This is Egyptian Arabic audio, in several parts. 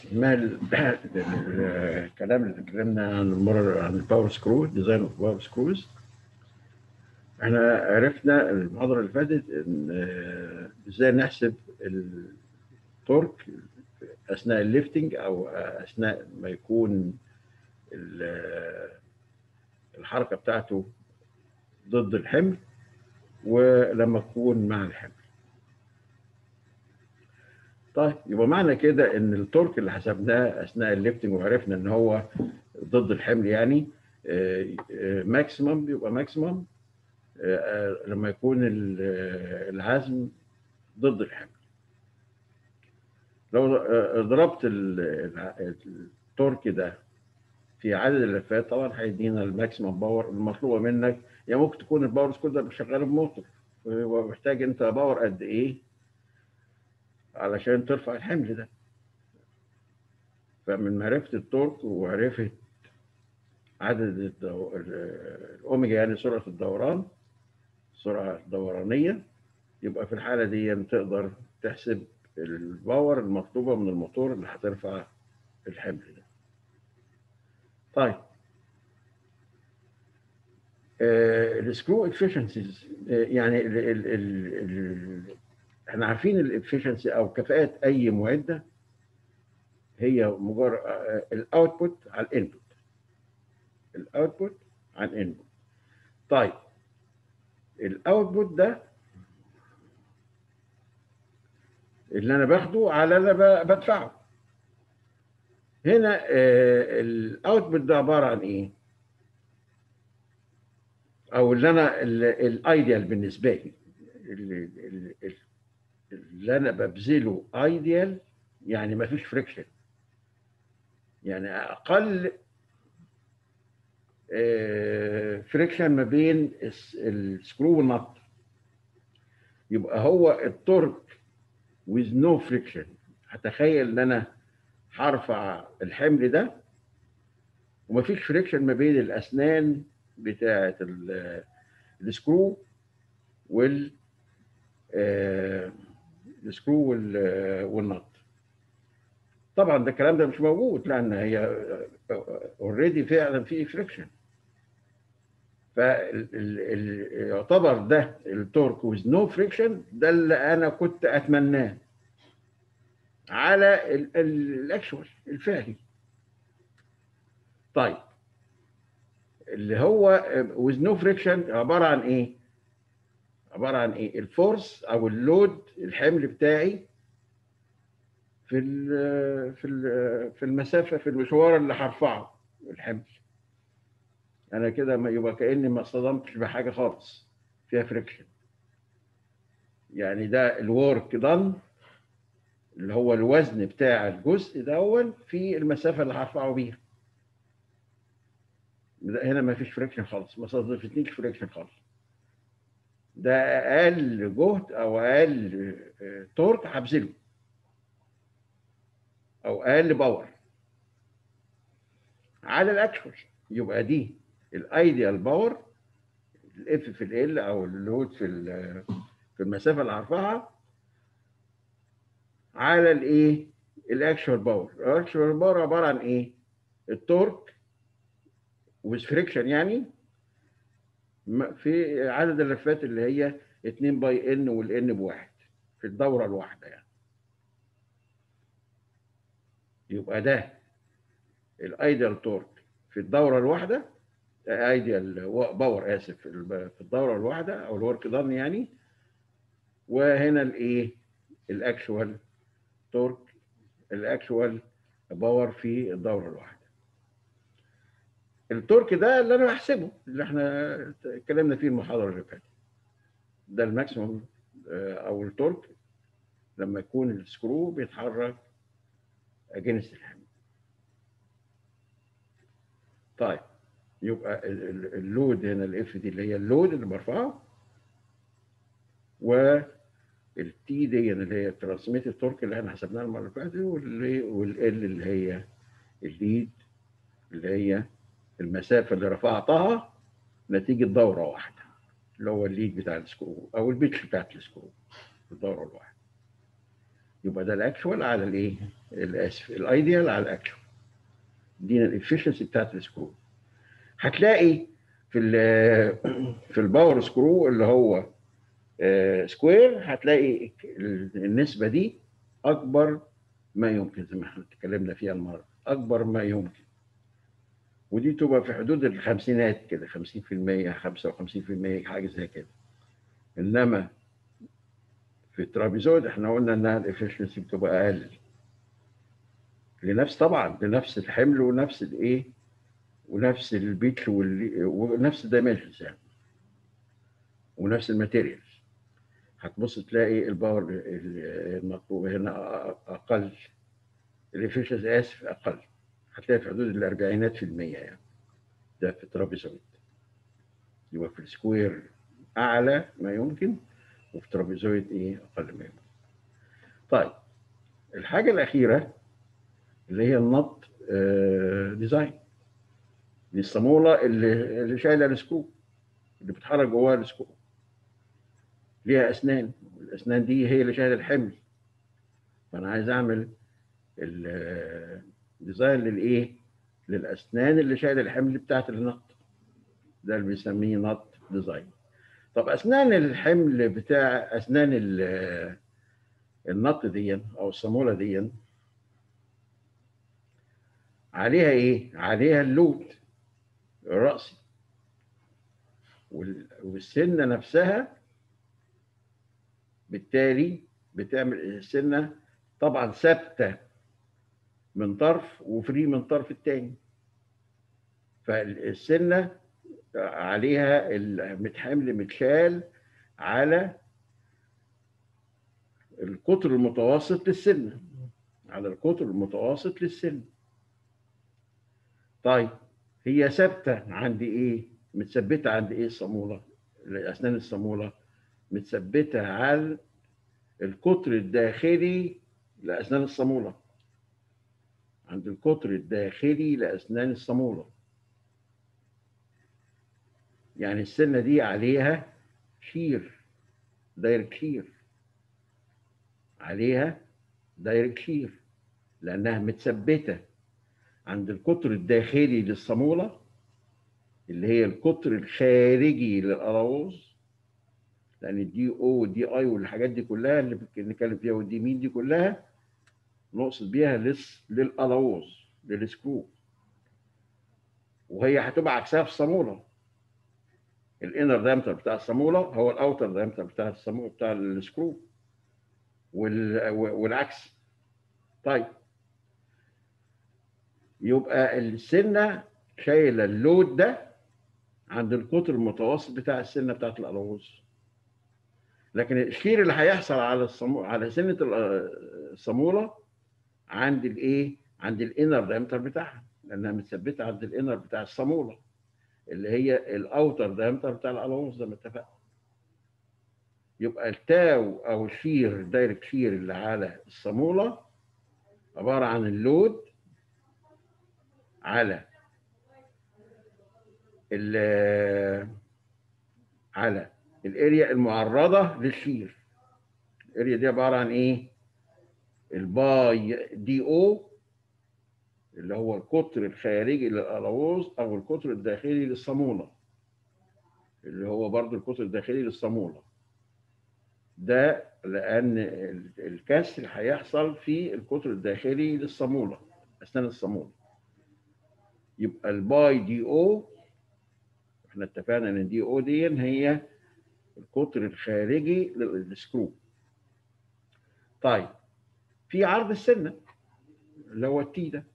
ما ال- الكلام اللي اتكلمنا عن المره عن الباور سكرو ديزاين اوف باور سكروز احنا عرفنا المحاضره اللي فاتت ان آه، ازاي نحسب التورك اثناء الليفتنج او اثناء ما يكون ال- الحركه بتاعته ضد الحمل ولما تكون مع الحمل طيب يبقى معنى كده ان التورك اللي حسبناه اثناء الليفتنج وعرفنا ان هو ضد الحمل يعني ماكسيمم بيبقى ماكسيمم لما يكون ال- آه، العزم ضد الحمل لو آه، ضربت ال- الع- التورك ده في عدد اللفات طبعا هيدينا الماكسيمم باور المطلوبه منك يعني ممكن تكون الباور سكول ده شغال بموتور ومحتاج انت باور قد ايه علشان ترفع الحمل ده فمن معرفة التورك وعرفة عدد الدو... ال- الأوميجا يعني سرعة الدوران السرعة الدورانية يبقى في الحالة دي تقدر تحسب الباور المطلوبة من الموتور اللي هترفع الحمل ده طيب السكرو افشنسيز يعني ال ال ال ال احنا عارفين الافشنسي او كفاءه اي معده هي مجرد الاوتبوت على الانبوت الاوتبوت على الانبوت طيب الاوتبوت ده اللي انا باخده على اللي ب- بدفعه هنا الاوتبوت ده عباره عن ايه او اللي انا الايديال بالنسبه لي اللي, اللي, اللي انا ببذله ايديال يعني ما فيش فريكشن يعني اقل فريكشن ما بين الس- السكرو والنط يبقى هو التورك with no friction هتخيل ان انا هرفع الحمل ده ومفيش فريكشن ما بين الاسنان بتاعه ال- السكرو وال آه، السكرو وال- والنط طبعا ده الكلام ده مش موجود لان هي اوريدي فعلا في فريكشن فيعتبر ده التورك ويز نو فريكشن ده اللي انا كنت اتمناه على ال- ال- الاكشوال الفعلي طيب اللي هو ويز نو فريكشن عباره عن ايه؟ عباره عن ايه؟ الفورس او اللود الحمل بتاعي في ال في ال في المسافه في المشوار اللي هرفعه الحمل انا كده ما يبقى كاني ما اصطدمتش بحاجه خالص فيها فريكشن يعني ده الورك دان اللي هو الوزن بتاع الجزء دون في المسافه اللي هرفعه بيها ده هنا ما فيش فريكشن خالص ما صادفتنيش فريكشن خالص ده اقل جهد او اقل آه، تورك هبذله او اقل باور على الاكشوال يبقى دي الايديال باور الاف في ال او اللود في ال- في المسافه اللي هرفعها على الايه الاكشوال باور الاكشوال باور عباره عن ايه التورك ويز فريكشن يعني م- في عدد اللفات اللي هي 2 باي ان والان بواحد في الدوره الواحده يعني يبقى ده الايديال تورك في الدوره الواحده ايديال باور اسف في الب- في الدوره الواحده او الورك دان يعني وهنا الايه الاكشوال تورك الاكشوال باور في الدوره الواحده التورك ده اللي انا بحسبه اللي احنا اتكلمنا فيه المحاضره اللي فاتت ده الماكسيموم آه، او التورك لما يكون السكرو بيتحرك اجينست الحمل طيب يبقى ال- ال- اللود هنا الاف دي اللي هي اللود اللي برفعه والتي دي اللي هي ترانسميت التورك اللي احنا حسبناها المره اللي فاتت والال اللي هي الليد اللي هي المسافه اللي رفعتها نتيجه دوره واحده اللي هو الليد بتاع السكرو او البيتش بتاعت السكرو في الدوره الواحده يبقى ده الاكشوال على الايه؟ الاسف الايديال على الاكشوال دي الافشنسي بتاعت السكرو هتلاقي في ال في الباور سكرو اللي هو سكوير هتلاقي النسبه دي اكبر ما يمكن زي ما احنا اتكلمنا فيها المره اكبر ما يمكن ودي تبقى في حدود الخمسينات كده 50% 55% حاجه زي كده انما في الترابيزويد احنا قلنا انها الافشنسي بتبقى اقل لنفس طبعا لنفس الحمل ونفس الايه ونفس البيتش ونفس الدايمنشنز يعني ونفس الماتيريالز هتبص تلاقي الباور المطلوب هنا اقل الافشنسي اسف اقل هتلاقي في حدود الاربعينات في المية يعني ده في الترابيزويد يبقى في السكوير اعلى ما يمكن وفي الترابيزويد ايه اقل ما يمكن طيب الحاجه الاخيره اللي هي النط آه ديزاين دي الصاموله اللي اللي شايله السكرو اللي بتحرك جواها السكرو ليها اسنان الاسنان دي هي اللي شايله الحمل فانا عايز اعمل الديزاين للايه للاسنان اللي شايله الحمل بتاعت النط ده اللي بيسميه نط ديزاين طب اسنان الحمل بتاع اسنان النط دي او الصاموله دي عليها ايه عليها اللود الرأسي والسنه نفسها بالتالي بتعمل السنه طبعا ثابته من طرف وفري من طرف التاني فالسنه عليها المتحمل متشال على القطر المتوسط للسنه على القطر المتوسط للسن طيب هي ثابته عند ايه متثبته عند ايه الصاموله اسنان الصاموله متثبته على القطر الداخلي لاسنان الصاموله عند القطر الداخلي لاسنان الصاموله يعني السنه دي عليها شير دايركت شير عليها دايركت شير لانها متثبته عند القطر الداخلي للصاموله اللي هي القطر الخارجي للأراوز لان الدي او والدي اي والحاجات دي كلها اللي بنتكلم فيها والدي مين دي كلها نقصد بيها لس للألاوز للسكرو وهي هتبقى عكسها في الصاموله الانر دايمتر بتاع الصاموله هو الاوتر دايمتر بتاع الصاموله بتاع السكرو وال... والعكس طيب يبقى السنه شايله اللود ده عند القطر المتوسط بتاع السنه بتاعت الالوز لكن الشير اللي هيحصل على الصمو... على سنه الصاموله عند الايه عند الانر دايمتر بتاعها لانها متثبته عند الانر بتاع الصاموله اللي هي الاوتر دايمتر بتاع الالوز زي ما اتفقنا يبقى التاو او الشير دايركت شير اللي على الصاموله عباره عن اللود على ال على الاريا المعرضه للشير الاريا دي عباره عن ايه الباي دي او اللي هو القطر الخارجي للألاوز أو القطر الداخلي للصامولة اللي هو برضو القطر الداخلي للصامولة ده لأن الكسر هيحصل في القطر الداخلي للصامولة أسنان الصامولة يبقى الباي دي او احنا اتفقنا ان دي او دي هي القطر الخارجي للسكرو طيب في عرض السنه اللي هو التي ده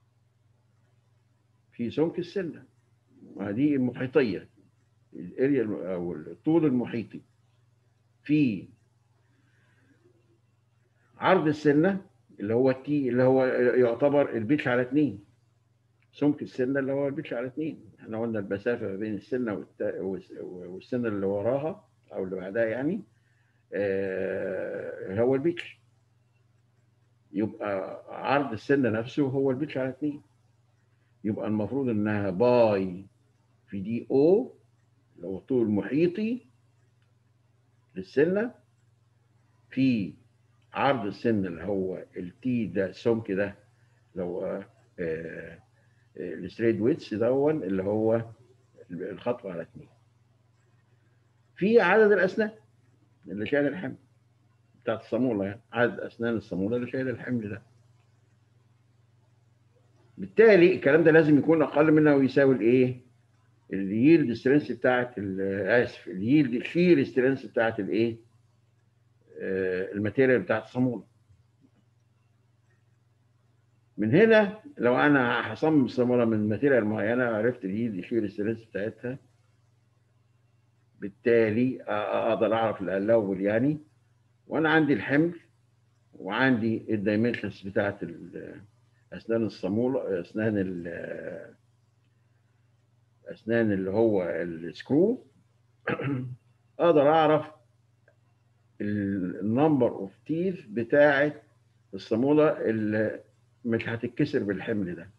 في سمك السنه وهذه المحيطيه الاريا او الطول المحيطي في عرض السنه اللي هو التي اللي هو يعتبر البيتش على اثنين سمك السنه اللي هو البيتش على اثنين احنا قلنا المسافه ما بين السنه والت... والسنه اللي وراها او اللي بعدها يعني آه هو البيتش يبقى عرض السنه نفسه هو البيتش على اثنين يبقى المفروض انها باي في دي او اللي هو الطول المحيطي للسنه في عرض السن اللي هو التي ده السمك ده اللي هو الستريد ويتس دون اللي هو الخطوه على اثنين في عدد الاسنان اللي شايل الحمل بتاعت الصاموله يعني عدد اسنان الصاموله اللي شايل الحمل ده بالتالي الكلام ده لازم يكون اقل من او يساوي الايه؟ الييلد سترينث بتاعت اسف الييلد الشير سترينث بتاعت الايه؟ آه الماتيريال بتاعت الصاموله من هنا لو انا هصمم صاموله من ماتيريال معينه عرفت الييلد شير سترينث بتاعتها بالتالي اقدر اعرف الاول يعني وانا عندي الحمل وعندي الدايمنشنز بتاعت اسنان الصاموله اسنان اسنان اللي هو السكرو اقدر اعرف النمبر اوف تيث بتاعه الصاموله اللي مش هتتكسر بالحمل ده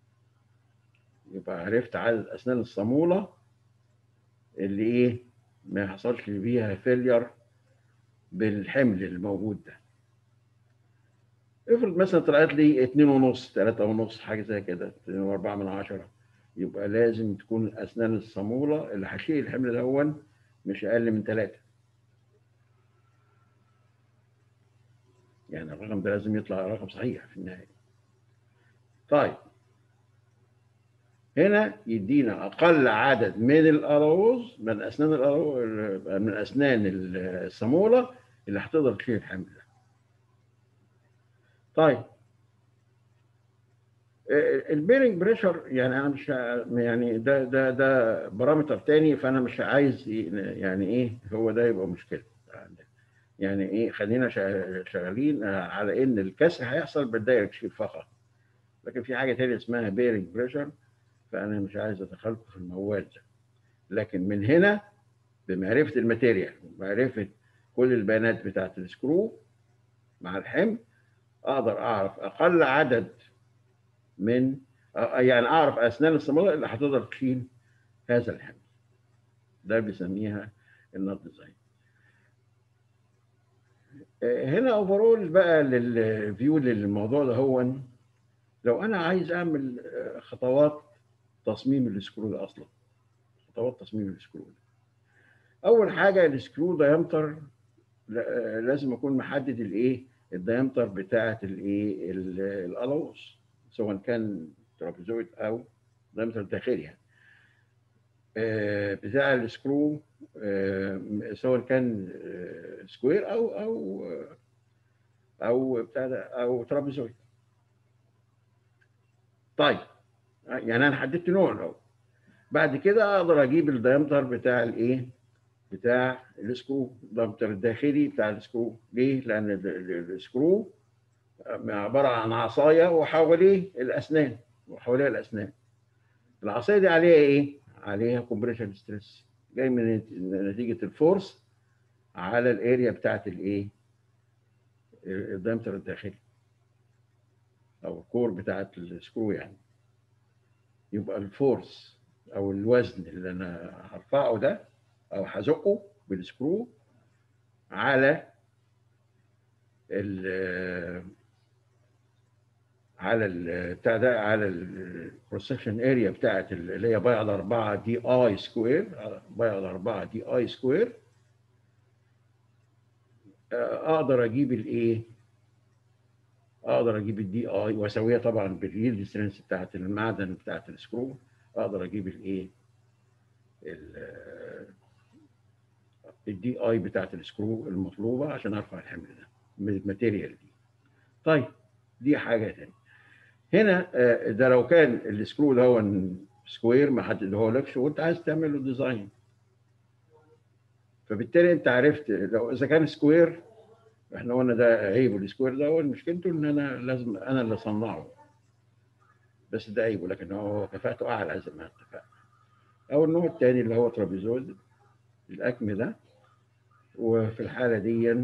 يبقى عرفت عدد اسنان الصاموله اللي ايه ما يحصلش فيها فيلير بالحمل الموجود ده افرض مثلا طلعت لي اتنين ونص تلاتة ونص حاجة زي كده اتنين واربعة من عشرة يبقى لازم تكون أسنان الصامولة اللي هشيل الحمل دون مش أقل من تلاتة يعني الرقم ده لازم يطلع رقم صحيح في النهاية طيب هنا يدينا أقل عدد من الأراوز من أسنان الأراوز من أسنان الصامولة اللي هتقدر تشيل الحمل ده طيب البيرنج بريشر يعني انا مش يعني ده ده ده بارامتر تاني فانا مش عايز يعني ايه هو ده يبقى مشكله يعني ايه خلينا شغالين على ان الكسر هيحصل بالدايركت شيب فقط لكن في حاجه تانية اسمها بيرنج بريشر فانا مش عايز ادخلكم في الموال ده لكن من هنا بمعرفه الماتيريال ومعرفه كل البيانات بتاعت السكرو مع الحمل اقدر اعرف اقل عدد من يعني اعرف اسنان الصاموله اللي هتقدر تشيل هذا الحمل ده بيسميها النوت ديزاين هنا اوفرول بقى للفيو للموضوع ده هو لو انا عايز اعمل خطوات تصميم السكرو ده اصلا خطوات تصميم السكرو ده اول حاجه السكرو دايمتر لازم اكون محدد الايه الدايمتر بتاعه الايه الالوس سواء كان ترابيزويد او دايمتر داخلي يعني بتاع السكرو سواء كان سكوير او او او بتاع ده او ترابيزويد طيب يعني انا حددت نوع الاول بعد كده اقدر اجيب الدايمتر بتاع الايه بتاع السكرو الدايمتر الداخلي بتاع السكرو ليه لان السكرو عباره عن عصايه وحواليه الاسنان وحواليها الاسنان العصايه دي عليها ايه عليها كومبريشن ستريس جاي من نتيجه الفورس على الاريا بتاعت الايه الدايمتر الداخلي او الكور بتاعت السكرو يعني يبقى الفورس او الوزن اللي انا هرفعه ده او هزقه بالسكرو على ال على بتاع ده على البروسكشن اريا بتاعت اللي هي باي على 4 دي اي سكوير باي على 4 دي اي سكوير اقدر اجيب الايه اقدر اجيب الدي اي واسويها طبعا باليلد سترينث بتاعت المعدن بتاعت السكرو اقدر اجيب الايه الدي اي بتاعت السكرو المطلوبه عشان ارفع الحمل ده من الماتيريال دي طيب دي حاجه ثانيه هنا ده لو كان السكرو ده هو سكوير ما حددهولكش وانت عايز تعمل له ديزاين فبالتالي انت عرفت لو اذا كان سكوير احنا قلنا ده عيبه السكوير ده هو مشكلته ان انا لازم انا اللي اصنعه بس ده عيبه لكن هو كفاءته اعلى زي ما اتفقنا او النوع الثاني اللي هو ترابيزويد الاكم ده وفي الحاله دي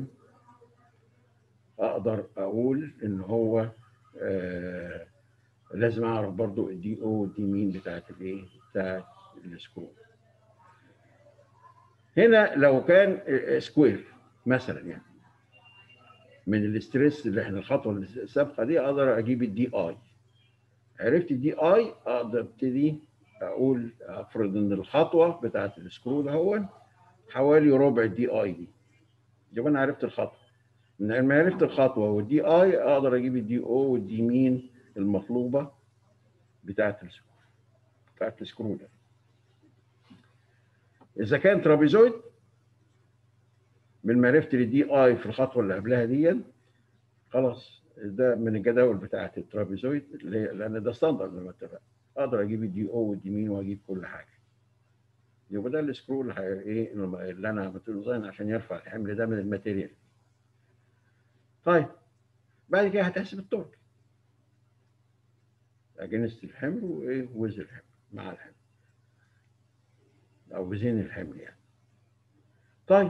اقدر اقول ان هو آه لازم اعرف برضو الدي او والدي مين بتاعت الايه بتاعت السكرو هنا لو كان سكوير مثلا يعني من الاستريس اللي احنا الخطوه السابقه دي اقدر اجيب الدي اي عرفت الدي اي اقدر ابتدي اقول افرض ان الخطوه بتاعت السكرو ده هو حوالي ربع الدي اي دي يبقى انا عرفت الخطوه من ما عرفت الخطوه والدي اي اقدر اجيب الدي او والدي مين المطلوبه بتاعت السكرو بتاعت السكرو ده اذا كان ترابيزويد من معرفتي للدي اي في الخطوه اللي قبلها دي خلاص ده من الجداول بتاعه الترابيزويد اللي هي لان ده ستاندرد زي ما اتفقنا اقدر اجيب الدي او والدي مين واجيب كل حاجه يبقى ده السكرو اللي ايه اللي انا عملت له ديزاين عشان يرفع الحمل ده من الماتيريال طيب بعد كده هتحسب التورك اجنست الحمل وايه وزن الحمل مع الحمل او بزين الحمل يعني طيب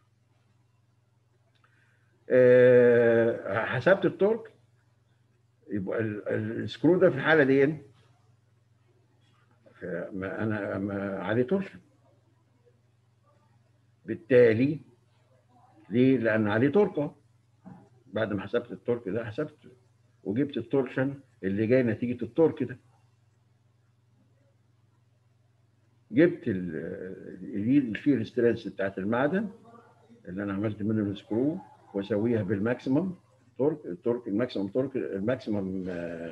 أه حسبت التورك يبقى السكرو ده في الحاله دي ما انا ما عليه تورشن بالتالي ليه؟ لان عليه توركه بعد ما حسبت التورك ده حسبت وجبت التورشن اللي جاي نتيجه التورك ده جبت اليد الشير ستريس بتاعت المعدن اللي انا عملت منه السكرو واسويها بالماكسيمم تورك التورك الماكسيمم تورك الماكسيمم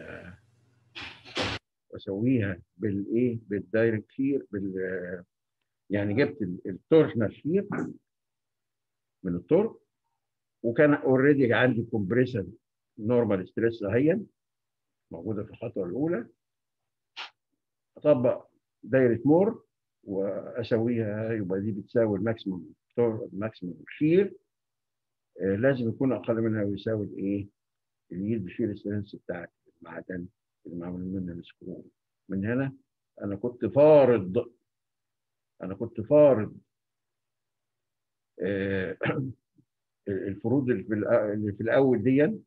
واسويها بالايه بالدايركت شير بال يعني جبت التورشنال شير من التورك وكان اوريدي عندي كومبريسر نورمال ستريس اهي موجوده في الخطوه الاولى اطبق دايره مور واسويها يبقى دي بتساوي الماكسيمم الماكسيمم شير آه لازم يكون اقل منها ويساوي الايه؟ اليد بشير سترينث بتاعت المعدن اللي معمول منه السكرو من هنا انا كنت فارض انا كنت فارض آه الفروض اللي في الاول دي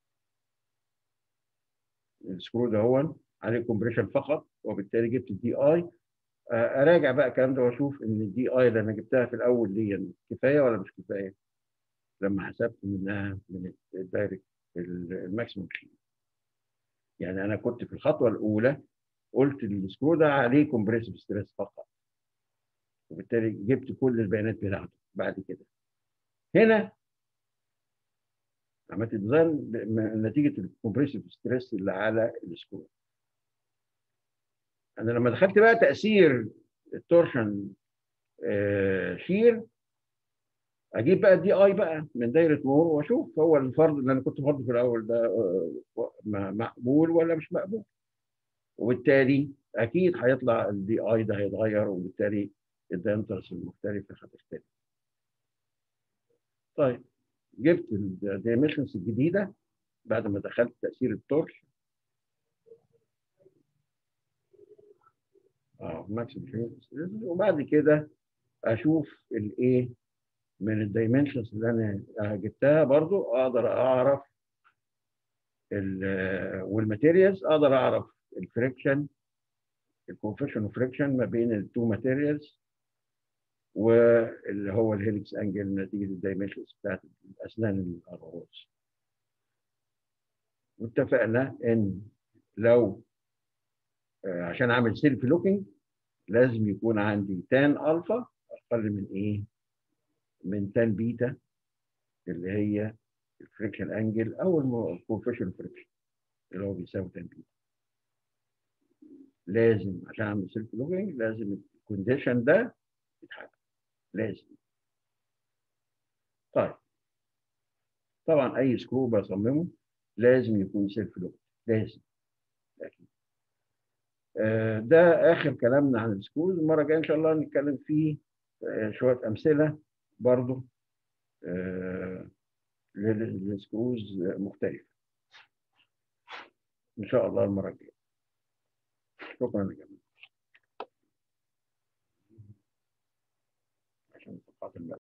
السكرو ده هو عليه كومبريشن فقط وبالتالي جبت الدي اي اراجع بقى الكلام ده واشوف ان الدي اي اللي انا جبتها في الاول دي كفايه ولا مش كفايه لما حسبت منها من الدايركت الماكسيموم شيء يعني انا كنت في الخطوه الاولى قلت السكرو ده عليه كومبريسيف ستريس فقط وبالتالي جبت كل البيانات بتاعته بعد كده هنا عملت ديزاين نتيجه الكومبريسيف ستريس اللي على السكرو انا لما دخلت بقى تاثير التورشن آه شير اجيب بقى الدي اي بقى من دايره مور واشوف هو الفرض اللي انا كنت فرضه في الاول ده آه مقبول ولا مش مقبول وبالتالي اكيد هيطلع الدي اي ده هيتغير وبالتالي الدايمترز المختلفه هتختلف طيب جبت الدايمنشنز الجديده بعد ما دخلت تاثير التورش اه ماكسيمم وبعد كده اشوف الايه من الدايمنشنز اللي انا جبتها برضو اقدر اعرف والماتيريالز اقدر اعرف الفريكشن الكونفشن وفريكشن ما بين التو ماتيريالز واللي هو الهيلكس انجل نتيجه الدايمنشنز بتاعت اسنان الارغوز واتفقنا ان لو عشان اعمل سيلف لوكينج لازم يكون عندي تان الفا اقل من ايه؟ من تان بيتا اللي هي الفريكشن انجل او الكونفشن فريكشن اللي هو بيساوي تان بيتا لازم عشان اعمل سيلف لوكينج لازم الكونديشن ده يتحقق لازم طيب طبعا اي سكرو بصممه لازم يكون سيلف لوك لازم اكيد ده اخر كلامنا عن السكروز المره الجايه ان شاء الله نتكلم فيه شويه امثله برضو للسكروز مختلفه ان شاء الله المره الجايه شكرا يا جماعه عشان